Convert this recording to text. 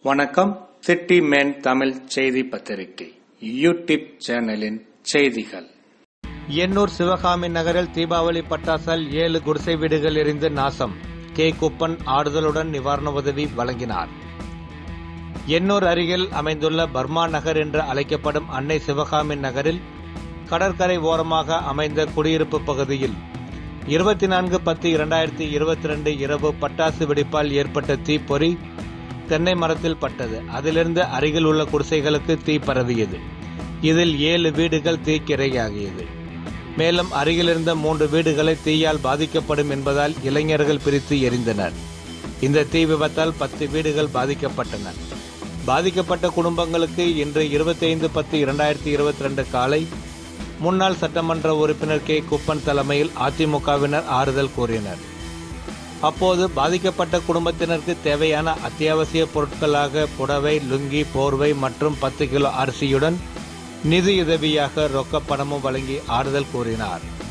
வணக்கம் city man Tamil செய்தி பத்திரிகை யூடியூப் சேனலின் செய்திகள் எண்ணூர் சிவகாமி நகரில் தீபாவளி பட்டாசால் ஏழு குடிசை வீடுகள் எரிந்து நாசம் கே குப்பன் ஆறுதலுடன் நிவாரண உதவி வழங்கினார் எண்ணூர் அருகில் அமைந்துள்ள பர்மா நகர் என்று அழைக்கப்படும் அன்னை சிவகாமி நகரில் கடற்கரை ஓரமாக அமைந்த குடியிருப்பு பகுதியில் இருபத்தி நான்கு பத்து இரண்டாயிரத்தி இருபத்தி ரெண்டு இரவு பட்டாசு வெடிப்பால் ஏற்பட்ட தீப்பொறி தென்னை மரத்தில் பட்டது அதிலிருந்து அருகில் உள்ள குடிசைகளுக்கு தீ பரவியது இதில் ஏழு வீடுகள் தீக்கிரையாகியது மேலும் அருகிலிருந்த மூன்று வீடுகளை தீயால் பாதிக்கப்படும் என்பதால் இளைஞர்கள் பிரித்து எரிந்தனர் இந்த தீ விபத்தால் பத்து வீடுகள் பாதிக்கப்பட்டன பாதிக்கப்பட்ட குடும்பங்களுக்கு இன்று இருபத்தி ஐந்து பத்து இரண்டாயிரத்தி இருபத்தி ரெண்டு காலை முன்னாள் சட்டமன்ற உறுப்பினர் கே குப்பன் தலைமையில் அதிமுகவினர் ஆறுதல் கூறினர் அப்போது பாதிக்கப்பட்ட குடும்பத்தினருக்கு தேவையான அத்தியாவசிய பொருட்களாக புடவை லுங்கி போர்வை மற்றும் பத்து கிலோ அரிசியுடன் நிதியுதவியாக ரொக்க பணமும் வழங்கி ஆறுதல் கூறினார்